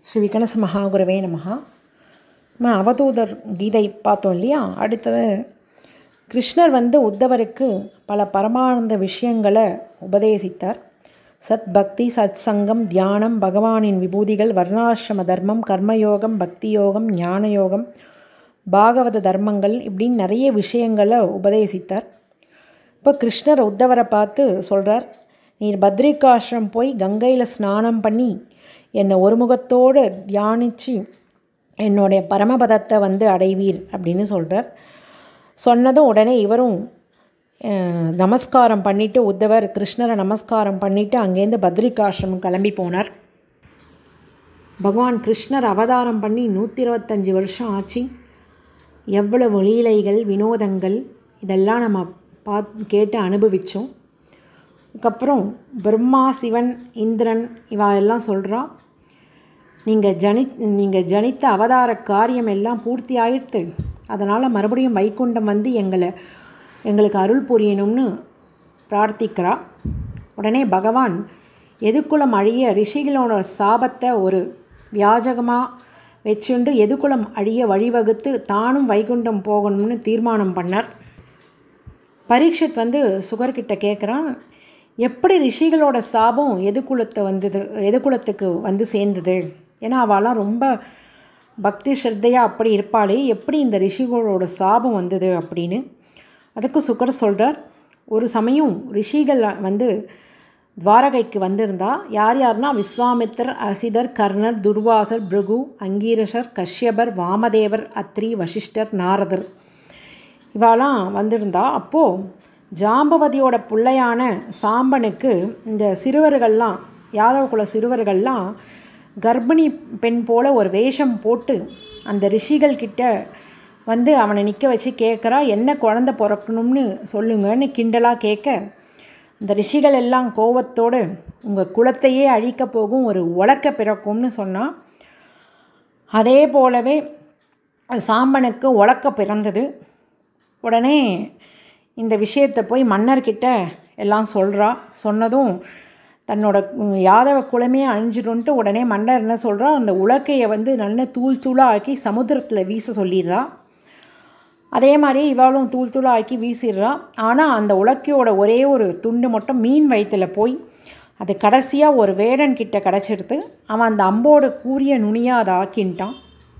ஸ்ரீ விகனச மகாகுருவே நமஹா நம்ம அவதூதர் கீதை பார்த்தோம் இல்லையா அடுத்தது கிருஷ்ணர் வந்து உத்தவருக்கு பல பரமானந்த விஷயங்களை உபதேசித்தார் சத் பக்தி சத் சங்கம் தியானம் பகவானின் விபூதிகள் வர்ணாசிரம தர்மம் கர்மயோகம் பக்தி யோகம் ஞான யோகம் பாகவத தர்மங்கள் இப்படின்னு நிறைய விஷயங்களை உபதேசித்தார் இப்போ கிருஷ்ணர் உத்தவரை பார்த்து சொல்கிறார் நீர் பத்ரிகாசிரம் போய் கங்கையில் ஸ்நானம் பண்ணி என்னை ஒருமுகத்தோடு தியானித்து என்னுடைய பரமபதத்தை வந்து அடைவீர் அப்படின்னு சொல்கிறார் சொன்னதும் உடனே இவரும் நமஸ்காரம் பண்ணிவிட்டு உத்தவர் கிருஷ்ணரை நமஸ்காரம் பண்ணிவிட்டு அங்கேருந்து பத்ரிகாசிரமம் கிளம்பி போனார் பகவான் கிருஷ்ணர் அவதாரம் பண்ணி நூற்றி இருபத்தஞ்சி வருஷம் ஆச்சு எவ்வளவு லீலைகள் வினோதங்கள் இதெல்லாம் நம்ம பார்த்து கேட்டு அனுபவித்தோம் அதுக்கப்புறம் பிரம்மா சிவன் இந்திரன் இவா எல்லாம் சொல்கிறா நீங்கள் ஜனி நீங்கள் ஜனித்த அவதார காரியம் எல்லாம் பூர்த்தி ஆயிடுத்து அதனால் மறுபடியும் வைகுண்டம் வந்து எங்களை எங்களுக்கு அருள் புரியணும்னு பிரார்த்திக்கிறா உடனே பகவான் எதுக்குளம் அழிய ரிஷிகளோட சாபத்தை ஒரு வியாஜகமாக வச்சுண்டு எதுக்குளம் அழிய வழிவகுத்து தானும் வைகுண்டம் போகணும்னு தீர்மானம் பண்ணார் பரீட்சித் வந்து சுகர்கிட்ட கேட்குறான் எப்படி ரிஷிகளோட சாபம் எதுக்குலத்தை வந்தது எதுக்குலத்துக்கு வந்து சேர்ந்தது ஏன்னா அவளாம் ரொம்ப பக்தி ஸ்ரத்தையாக அப்படி இருப்பாளே எப்படி இந்த ரிஷிகளோட சாபம் வந்தது அப்படின்னு அதுக்கு சுக்கர் சொல்கிறார் ஒரு சமயம் ரிஷிகள் வந்து துவாரகைக்கு வந்திருந்தா யார் யார்னா விஸ்வாமித்தர் அசிதர் கர்ணர் துர்வாசர் பிருகு அங்கீரசர் கஷ்யபர் வாமதேவர் அத்ரி வசிஷ்டர் நாரதர் இவாலாம் வந்திருந்தா அப்போது ஜாம்பவதியோட பிள்ளையான சாம்பனுக்கு இந்த சிறுவர்கள்லாம் யாதவ குல சிறுவர்கள்லாம் கர்ப்பிணி பெண் போல் ஒரு வேஷம் போட்டு அந்த ரிஷிகள் கிட்ட வந்து அவனை நிற்க வச்சு கேட்குறா என்ன குழந்த பிறக்கணும்னு சொல்லுங்கன்னு கிண்டலாக கேட்க அந்த ரிஷிகள் எல்லாம் கோவத்தோடு உங்கள் குலத்தையே அழிக்க போகும் ஒரு உலக்க பிறக்கும்னு சொன்னால் அதே போலவே சாம்பனுக்கு உலக்க பிறந்தது உடனே இந்த விஷயத்தை போய் மன்னர்கிட்ட எல்லாம் சொல்கிறா சொன்னதும் தன்னோட யாதவ குலமே அழிஞ்சிடும்ன்ட்டு உடனே மன்னர் என்ன சொல்கிறா அந்த உலக்கையை வந்து நல்ல தூள் தூளாக ஆக்கி சமுத்திரத்தில் வீச சொல்லிடுறா அதே மாதிரி இவாளும் தூள் தூளாக ஆக்கி வீசிடுறா ஆனால் அந்த உலக்கையோட ஒரே ஒரு துண்டு மட்டும் மீன் வயிற்றில் போய் அது கடைசியாக ஒரு வேடன் கிட்ட கிடச்சிடுத்து அவன் அந்த அம்போட கூரிய நுனியாக அதை ஆக்கின்ட்டான்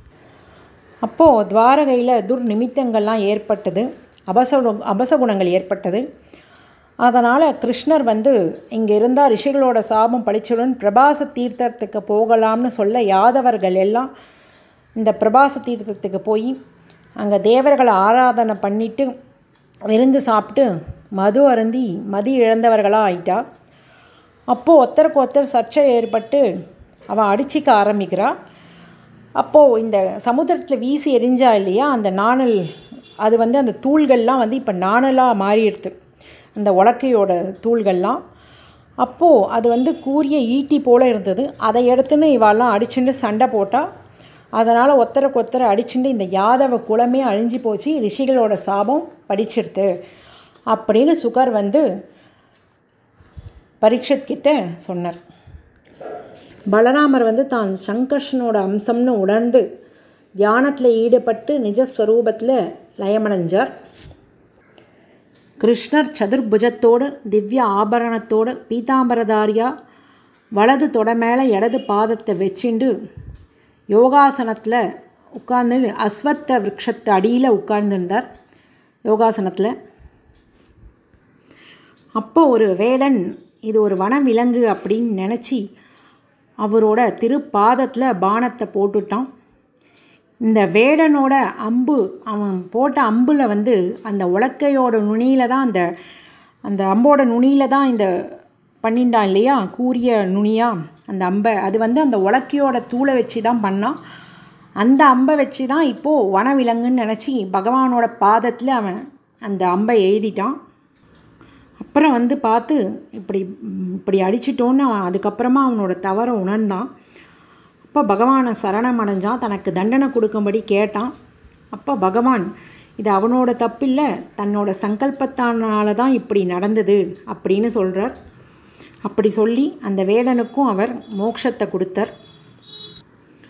அப்போது துவாரகையில் துர்நிமித்தங்கள்லாம் ஏற்பட்டது அபசகு அபசகுணங்கள் ஏற்பட்டது அதனால் கிருஷ்ணர் வந்து இங்கே இருந்தால் ரிஷிகளோட சாபம் பழிச்சுடன் பிரபாச தீர்த்தத்துக்கு போகலாம்னு சொல்ல யாதவர்கள் எல்லாம் இந்த பிரபாச தீர்த்தத்துக்கு போய் அங்கே தேவர்களை ஆராதனை பண்ணிவிட்டு விருந்து சாப்பிட்டு மது அருந்தி மதி இழந்தவர்களாக ஆயிட்டா அப்போது ஒருத்தருக்கு ஒருத்தர் சர்ச்சை ஏற்பட்டு அவன் அடிச்சிக்க ஆரம்பிக்கிறாள் அப்போது இந்த சமுத்திரத்தில் வீசி எரிஞ்சா இல்லையா அந்த நாணல் அது வந்து அந்த தூள்கள்லாம் வந்து இப்போ நாணலாக மாறிடுது அந்த உலக்கையோட தூள்கள்லாம் அப்போது அது வந்து கூரிய ஈட்டி போல் இருந்தது அதை எடுத்துன்னு இவாள்லாம் அடிச்சுட்டு சண்டை போட்டால் அதனால் ஒத்தருக்கு ஒத்தரை அடிச்சுட்டு இந்த யாதவ குலமே அழிஞ்சு போச்சு ரிஷிகளோட சாபம் படிச்சிடுது அப்படின்னு சுகர் வந்து பரீட்சத் கிட்ட சொன்னார் பலராமர் வந்து தான் சங்கர்ஷனோட அம்சம்னு உணர்ந்து தியானத்தில் ஈடுபட்டு நிஜஸ்வரூபத்தில் லயமடைஞ்சார் கிருஷ்ணர் சதுர்புஜத்தோடு திவ்ய ஆபரணத்தோடு பீதாம்பரதாரியா வலது தொட மேலே இடது பாதத்தை வச்சுண்டு யோகாசனத்தில் உட்கார்ந்து அஸ்வத்த விரக்ஷத்து அடியில் உட்கார்ந்துருந்தார் யோகாசனத்தில் அப்போ ஒரு வேடன் இது ஒரு வனவிலங்கு அப்படின்னு நினச்சி அவரோட திருப்பாதத்தில் பானத்தை போட்டுட்டான் இந்த வேடனோட அம்பு அவன் போட்ட அம்பில் வந்து அந்த உலக்கையோட நுனியில் தான் அந்த அந்த அம்போட நுனியில் தான் இந்த பண்ணிண்டான் இல்லையா கூரிய நுனியாக அந்த அம்பை அது வந்து அந்த உலக்கையோட தூளை வச்சு தான் பண்ணான் அந்த அம்பை வச்சு தான் இப்போது வனவிலங்குன்னு நினச்சி பகவானோட பாதத்தில் அவன் அந்த அம்பை எழுதிட்டான் அப்புறம் வந்து பார்த்து இப்படி இப்படி அடிச்சிட்டோன்னு அவன் அதுக்கப்புறமா அவனோட தவறை உணர்ந்தான் அப்போ பகவானை சரணம் அடைஞ்சான் தனக்கு தண்டனை கொடுக்கும்படி கேட்டான் அப்போ பகவான் இது அவனோட தப்பில்லை தன்னோட சங்கல்பத்தானால தான் இப்படி நடந்தது அப்படின்னு சொல்கிறார் அப்படி சொல்லி அந்த வேடனுக்கும் அவர் மோட்சத்தை கொடுத்தார்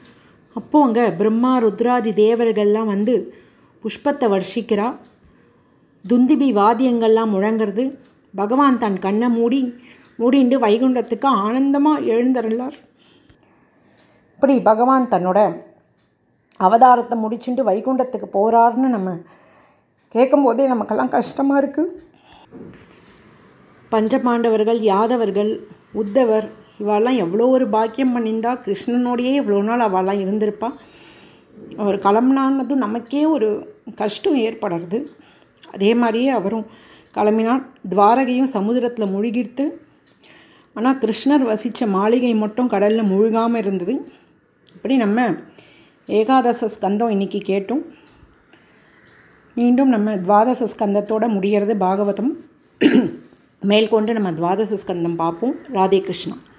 அப்போது அங்கே பிரம்மா ருத்ராதி தேவர்கள்லாம் வந்து புஷ்பத்தை வர்ஷிக்கிறா துந்திபி வாத்தியங்கள்லாம் முழங்கிறது பகவான் தன் கண்ணை மூடி மூடிண்டு வைகுண்டத்துக்கு ஆனந்தமாக எழுந்தருளார் இப்படி பகவான் தன்னோட அவதாரத்தை முடிச்சுட்டு வைகுண்டத்துக்கு போகிறாருன்னு நம்ம கேட்கும்போதே நமக்கெல்லாம் கஷ்டமாக இருக்குது பஞ்சபாண்டவர்கள் யாதவர்கள் உத்தவர் இவாளெல்லாம் எவ்வளோ ஒரு பாக்கியம் பண்ணியிருந்தா கிருஷ்ணனோடையே இவ்வளோ நாள் அவள்லாம் இருந்திருப்பா அவர் கிளம்புனான்னதும் நமக்கே ஒரு கஷ்டம் ஏற்படுறது அதே மாதிரியே அவரும் கிளம்பினார் துவாரகையும் சமுதிரத்தில் முழுகிடுத்து ஆனால் கிருஷ்ணர் வசித்த மாளிகை மட்டும் கடலில் முழுகாமல் இருந்தது இப்படி நம்ம ஏகாதச ஸ்கந்தம் இன்றைக்கி கேட்டோம் மீண்டும் நம்ம துவாதச ஸ்கந்தத்தோடு முடிகிறது பாகவதம் மேற்கொண்டு நம்ம துவாதச ஸ்கந்தம் பார்ப்போம் ராதே கிருஷ்ணா